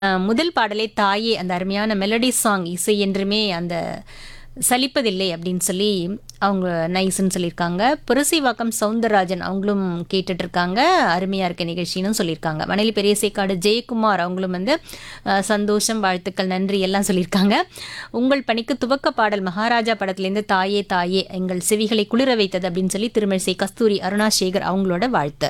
அஹ், முதல் பாடலே தாயே அந்த அருமையான மெலடி சாங் இசை என்றுமே அந்த சலிப்பதில்லை அப்படின்னு சொல்லி அவங்க நைஸ்ன்னு சொல்லியிருக்காங்க புரசிவாக்கம் சவுந்தரராஜன் அவங்களும் கேட்டுட்டு இருக்காங்க அருமையாக இருக்க நிகழ்ச்சின்னு சொல்லியிருக்காங்க மணலி பெரியசேக்காடு ஜெயக்குமார் அவங்களும் வந்து அஹ், சந்தோஷம் வாழ்த்துக்கள் நன்றி எல்லாம் சொல்லியிருக்காங்க உங்கள் பணிக்கு துவக்க பாடல் மகாராஜா படத்துலேருந்து தாயே தாயே எங்கள் செவிகளை குளிர வைத்தது அப்படின்னு சொல்லி திருமழிசை கஸ்தூரி அருணா சேகர் அவங்களோட வாழ்த்து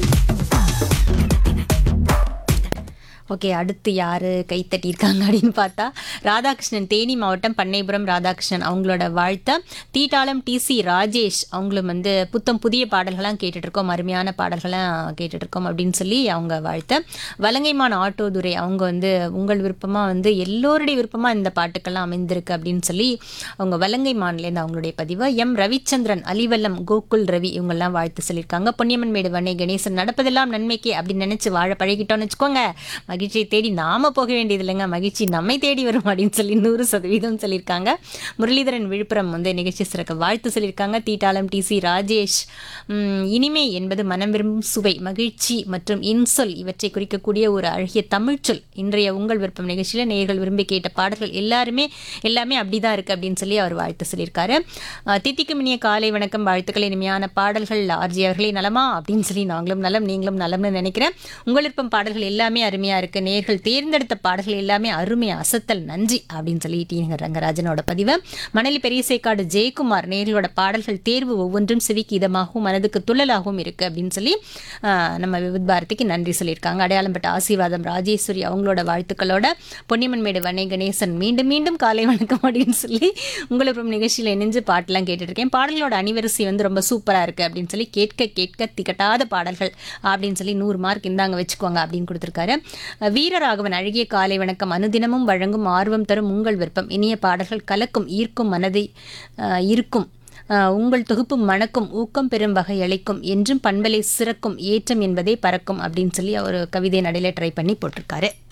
ஓகே அடுத்து யார் கை தட்டியிருக்காங்க அப்படின்னு பார்த்தா ராதாகிருஷ்ணன் தேனி மாவட்டம் பண்ணைபுரம் ராதாகிருஷ்ணன் அவங்களோட வாழ்த்தை தீட்டாளம் டிசி ராஜேஷ் அவங்களும் வந்து புத்தம் புதிய பாடல்கள்லாம் கேட்டுட்டு இருக்கோம் அருமையான பாடல்கள்லாம் கேட்டுட்டு இருக்கோம் அப்படின்னு சொல்லி அவங்க வாழ்த்தை வலங்கைமான் ஆட்டோதுரை அவங்க வந்து உங்கள் விருப்பமாக வந்து எல்லோருடைய விருப்பமாக இந்த பாட்டுக்கெல்லாம் அமைந்திருக்கு அப்படின்னு சொல்லி அவங்க வலங்கைமான்லேருந்து அவங்களுடைய பதிவு எம் ரவிச்சந்திரன் அலிவல்லம் கோகுல் ரவி இவங்கெல்லாம் வாழ்த்து சொல்லியிருக்காங்க பொன்னியம்மன் மேடு வண்ணை கணேசன் நடப்பதெல்லாம் நன்மைக்கே அப்படின்னு நினச்சி வாழ பழகிட்டோம்னு வச்சுக்கோங்க மகிழ்ச்சியை தேடி நாம போக வேண்டியது இல்லைங்க மகிழ்ச்சி நம்மை தேடி வரும் அப்படின்னு சொல்லி நூறு சதவீதம் சொல்லியிருக்காங்க முரளிதரன் விழுப்புரம் வந்து நிகழ்ச்சி சிறக்க வாழ்த்து சொல்லியிருக்காங்க தீட்டாளம் டிசி ராஜேஷ் உம், இனிமை என்பது மனம் விரும்பும் சுவை மகிழ்ச்சி மற்றும் இன்சொல் இவற்றை குறிக்கக்கூடிய ஒரு அழகிய தமிழ்ச்சொல் இன்றைய உங்கள் விருப்பம் நிகழ்ச்சியில் நேயர்கள் விரும்பி கேட்ட பாடல்கள் எல்லாருமே எல்லாமே அப்படிதான் இருக்கு அப்படின்னு சொல்லி அவர் வாழ்த்து சொல்லியிருக்காரு அஹ், தித்திக்கும் இனிய காலை வணக்கம் வாழ்த்துக்கள் இனிமையான பாடல்கள் ஆர்ஜி அவர்களே நலமா அப்படின்னு சொல்லி நாங்களும் நலம் நீங்களும் நலம்னு நினைக்கிறேன் உங்கள் விருப்பம் பாடல்கள் எல்லாமே அருமையா இருக்கு நேர்கள் தேர்ந்தெடுத்த பாடல்கள் எல்லாமே அருமை அசத்தல் நன்றி அப்படின்னு சொல்லி டி நகர் ரங்கராஜனோட பதிவு மணலி பெரியசேக்காடு ஜெயக்குமார் நேர்களோட பாடல்கள் தேர்வு ஒவ்வொன்றும் செவிக்கு இதமாகவும் மனதுக்கு துள்ளலாகவும் இருக்கு அப்படின்னு சொல்லி ஆஹ், நம்ம விவித் பாரதிக்கு நன்றி சொல்லியிருக்காங்க அடையாளம்பட்ட ஆசீர்வாதம் ராஜேஸ்வரி அவங்களோட வாழ்த்துக்களோட பொன்னியம்மன் மேடு வண்ணை கணேசன் மீண்டும் மீண்டும் காலை வணக்கம் அப்படின்னு சொல்லி உங்களுக்கு நிகழ்ச்சியில் இணைஞ்சு பாட்டெல்லாம் கேட்டுட்டு இருக்கேன் பாடல்களோட அணிவரிசை வந்து ரொம்ப சூப்பராக இருக்கு அப்படின்னு சொல்லி கேட்க கேட்க திகட்டாத பாடல்கள் அப்படின்னு சொல்லி நூறு மார்க் இந்தாங்க வச்சுக்கோங்க அப்படின்னு கொடுத்துருக்காரு அஹ் வீரராகவன் அழகிய காலை வணக்கம் அனுதினமும் வழங்கும் ஆர்வம் தரும் உங்கள் விருப்பம் இனிய பாடல்கள் கலக்கும் ஈர்க்கும் மனதை அஹ், இருக்கும் அஹ், உங்கள் தொகுப்பு மணக்கும் ஊக்கம் பெறும் வகை அளிக்கும் என்றும் பண்பலை சிறக்கும் ஏற்றம் என்பதே பறக்கும் அப்படின்னு சொல்லி ஒரு கவிதை நடையில ட்ரை பண்ணி போட்டிருக்காரு